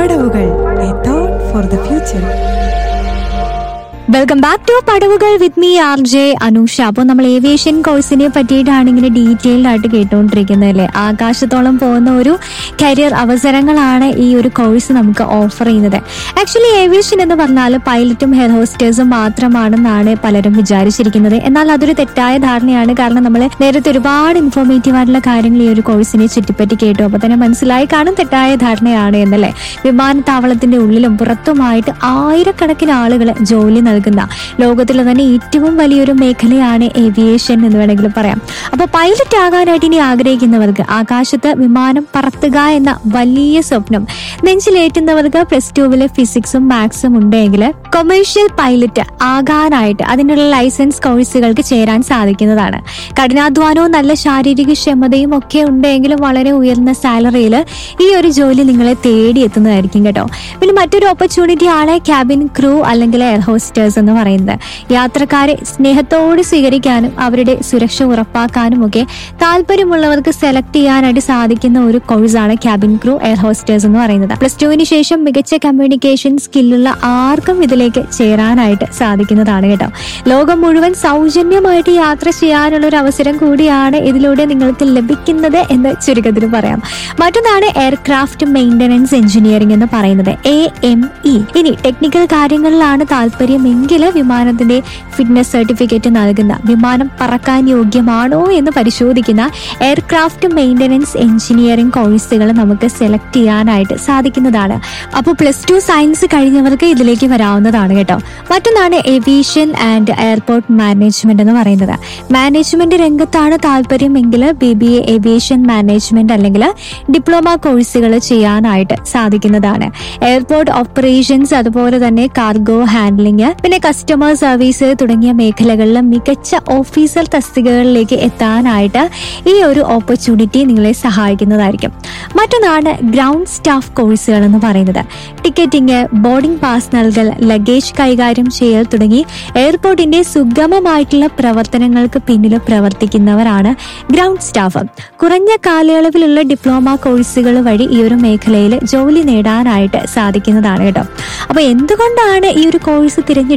പടവുകൾ a thought for the future welcome back to പടവുകൾ with me R J Anusha അപ്പോൾ നമ്മൾ ഏവിയേഷൻ കോഴ്സിനെ പറ്റിയിട്ടാണ് ഇങ്ങനെ ഡീറ്റെയിൽഡ് ആയിട്ട് കേട്ടുകൊണ്ടിരിക്കുന്നത് അല്ലേ ആകാശത്തോളം പോകുന്ന ഒരു കരിയർ അവസരങ്ങളാണ് ഈ ഒരു കോഴ്സ് നമുക്ക് ഓഫർ ചെയ്യുന്നത് ആക്ച്വലി ഏവിയേഷൻ എന്ന് പറഞ്ഞാൽ പൈലറ്റും ഹെയർ ഹോസ്റ്റേഴ്സും മാത്രമാണെന്നാണ് പലരും വിചാരിച്ചിരിക്കുന്നത് എന്നാൽ അതൊരു തെറ്റായ ധാരണയാണ് കാരണം നമ്മൾ നേരത്തെ ഒരുപാട് ഇൻഫോർമേറ്റീവ് ആയിട്ടുള്ള കാര്യങ്ങൾ ഈ ഒരു കോഴ്സിനെ ചുറ്റിപ്പറ്റി കേട്ടു അപ്പോൾ തന്നെ മനസ്സിലായി കാണും തെറ്റായ ധാരണയാണ് എന്നല്ലേ വിമാനത്താവളത്തിന്റെ ഉള്ളിലും പുറത്തുമായിട്ട് ആയിരക്കണക്കിന് ആളുകൾ ജോലി നൽകുന്ന ലോകത്തിലെ തന്നെ ഏറ്റവും വലിയൊരു മേഖലയാണ് ഏവിയേഷൻ എന്ന് വേണമെങ്കിൽ പറയാം അപ്പൊ പൈലറ്റ് ആകാനായിട്ട് ഇനി ആഗ്രഹിക്കുന്നവർക്ക് ആകാശത്ത് വിമാനം പറത്തുക എന്ന വലിയ സ്വപ്നം നെഞ്ചിലേറ്റുന്നവർക്ക് പ്ലസ് ടുവില് ഫിസിക്സും മാത്സും ഉണ്ടെങ്കിൽ കൊമേഴ്ഷ്യൽ പൈലറ്റ് ആകാനായിട്ട് അതിനുള്ള ലൈസൻസ് കോഴ്സുകൾക്ക് ചേരാൻ സാധിക്കുന്നതാണ് കഠിനാധ്വാനവും നല്ല ശാരീരിക ക്ഷമതയും ഒക്കെ ഉണ്ടെങ്കിലും വളരെ ഉയർന്ന സാലറിയിൽ ഈ ഒരു ജോലി നിങ്ങളെ തേടി എത്തുന്നതായിരിക്കും കേട്ടോ പിന്നെ മറ്റൊരു ഓപ്പർച്യൂണിറ്റി ആണ് ക്യാബിൻ ക്രൂ അല്ലെങ്കിൽ എയർ ഹോസ്റ്റേഴ്സ് എന്ന് പറയുന്നത് യാത്രക്കാരെ സ്നേഹത്തോടെ സ്വീകരിക്കാനും അവരുടെ സുരക്ഷ ഉറപ്പാക്കാനും ഒക്കെ താല്പര്യമുള്ളവർക്ക് സെലക്ട് ചെയ്യാനായിട്ട് സാധിക്കുന്ന ഒരു കോഴ്സാണ് ക്യാബിൻ ക്രൂ എയർ ഹോസ്റ്റേഴ്സ് എന്ന് പറയുന്നത് പ്ലസ് ടുവിന് ശേഷം മികച്ച കമ്മ്യൂണിക്കേഷൻ സ്കില്ലുള്ള ആർക്കും ഇതിലേക്ക് ചേരാനായിട്ട് സാധിക്കുന്നതാണ് കേട്ടോ ലോകം മുഴുവൻ സൗജന്യമായിട്ട് യാത്ര ചെയ്യാനുള്ള ഒരു അവസരം കൂടിയാണ് ഇതിലൂടെ നിങ്ങൾക്ക് ലഭിക്കുന്നത് എന്ന് ചുരുക്കത്തിൽ പറയാം മറ്റൊന്നാണ് എയർക്രാഫ്റ്റ് മെയിൻ്റനൻസ് എഞ്ചിനീയറിംഗ് എന്ന് പറയുന്നത് എ എം ഇ ഇനി ടെക്നിക്കൽ കാര്യങ്ങളിലാണ് താല്പര്യമെങ്കിൽ വിമാനത്തിന്റെ ഫിറ്റ്നസ് സർട്ടിഫിക്കറ്റ് നൽകുന്ന വിമാനം പറക്കാൻ യോഗ്യമാണോ എന്ന് പരിശോധിക്കുന്ന എയർക്രാഫ്റ്റ് മെയിൻ്റനൻസ് എഞ്ചിനീയറിംഗ് കോഴ്സുകൾ നമുക്ക് സെലക്ട് ചെയ്യാനായിട്ട് സാധിക്കുന്നതാണ് അപ്പോൾ പ്ലസ് ടു സയൻസ് കഴിഞ്ഞവർക്ക് ഇതിലേക്ക് വരാവുന്നതാണ് കേട്ടോ മറ്റൊന്നാണ് ഏവിയേഷൻ ആൻഡ് എയർപോർട്ട് മാനേജ്മെന്റ് എന്ന് പറയുന്നത് മാനേജ്മെന്റ് രംഗത്താണ് താല്പര്യമെങ്കിൽ B B A aviation management അല്ലെങ്കിൽ ഡിപ്ലോമ കോഴ്സുകൾ ചെയ്യാനായിട്ട് സാധിക്കുന്നതാണ് എയർപോർട്ട് ഓപ്പറേഷൻസ് അതുപോലെ തന്നെ കാർഗോ ഹാൻഡ്ലിംഗ് പിന്നെ കസ്റ്റമർ സർവീസ് തുടങ്ങിയ മേഖലകളിൽ മികച്ച ഓഫീസർ തസ്തികകളിലേക്ക് എത്താനായിട്ട് ഈ ഒരു ഓപ്പർച്യൂണിറ്റി നിങ്ങളെ സഹായിക്കുന്നതായിരിക്കും മറ്റൊന്നാണ് ഗ്രൗണ്ട് സ്റ്റാഫ് കോഴ്സുകൾ എന്ന് പറയുന്നത് ടിക്കറ്റിംഗ് ബോർഡിംഗ് പാസ് നൽകൽ ലഗേജ് കൈകാര്യം ചെയ്യൽ തുടങ്ങി എയർപോർട്ടിന്റെ സുഗമമായിട്ടുള്ള പ്രവർത്തനങ്ങൾക്ക് പിന്നിൽ പ്രവർത്തിക്കുന്നവരാണ് ഗ്രൗണ്ട് സ്റ്റാഫ് കുറഞ്ഞ കാലയളവിലുള്ള ഡിപ്ലോമ കോഴ്സുകൾ വഴി ഈ ഒരു മേഖലയിൽ ജോലി നേടാനായിട്ട് സാധിക്കുന്നതാണ് കേട്ടോ അപ്പൊ എന്തുകൊണ്ടാണ് ഈ ഒരു കോഴ്സ് തിരഞ്ഞെടുക്കുന്നത്